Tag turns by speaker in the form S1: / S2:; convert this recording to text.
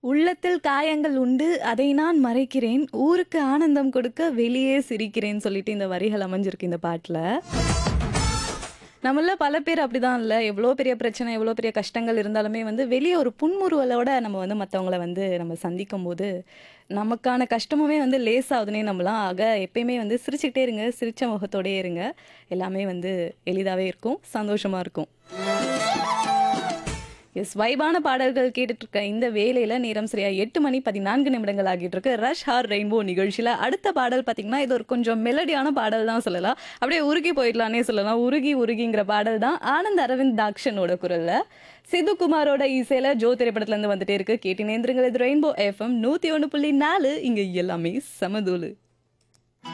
S1: உள்ளத்தில் காயங்கள் உண்டு அதை நான் மறைக்கிறேன் ஊருக்கு ஆனந்தம் கொடுக்க வெளியே சிரிக்கிறேன் சொல்லிட்டு இந்த வரிகள் அமைஞ்சிருக்கு இந்த பாட்டுல நம்மள பல பேர் அப்படிதான் இல்ல எவ்வளோ பெரிய பிரச்சனை எவ்வளோ பெரிய கஷ்டங்கள் இருந்தாலுமே வந்து வெளியே ஒரு புன்முறுவலோட நம்ம வந்து மற்றவங்கள வந்து நம்ம சந்திக்கும் போது நமக்கான கஷ்டமுமே வந்து லேசாகுதுன்னே நம்பலாம் ஆக எப்பயுமே வந்து சிரிச்சுக்கிட்டே இருங்க சிரிச்ச முகத்தோடயே இருங்க எல்லாமே வந்து எளிதாகவே இருக்கும் சந்தோஷமா இருக்கும் எஸ் வைபான பாடல்கள் கேட்டுட்டு இருக்க இந்த வேலையில நேரம் சரியா எட்டு மணி பதினான்கு நிமிடங்கள் ஆகிட்டு இருக்கு ரஷ் ஹார் ரெயின்போ நிகழ்ச்சியில அடுத்த பாடல் பாத்தீங்கன்னா இது ஒரு கொஞ்சம் மெலடியான பாடல் தான் சொல்லலாம் அப்படியே உருகி போயிடலானே சொல்லலாம் உருகி உருகிங்கிற பாடல் தான் ஆனந்த் அரவிந்த் தாக்ஷனோட குரல்ல சிது குமாரோட இசையில ஜோ திரைப்படத்துல இருந்து வந்துட்டே இருக்கு கேட்டினேந்திரங்கள் இது ரெயின்போ எஃப்எம் நூத்தி ஒன்று புள்ளி நாலு இங்க எல்லாமே சமதூளு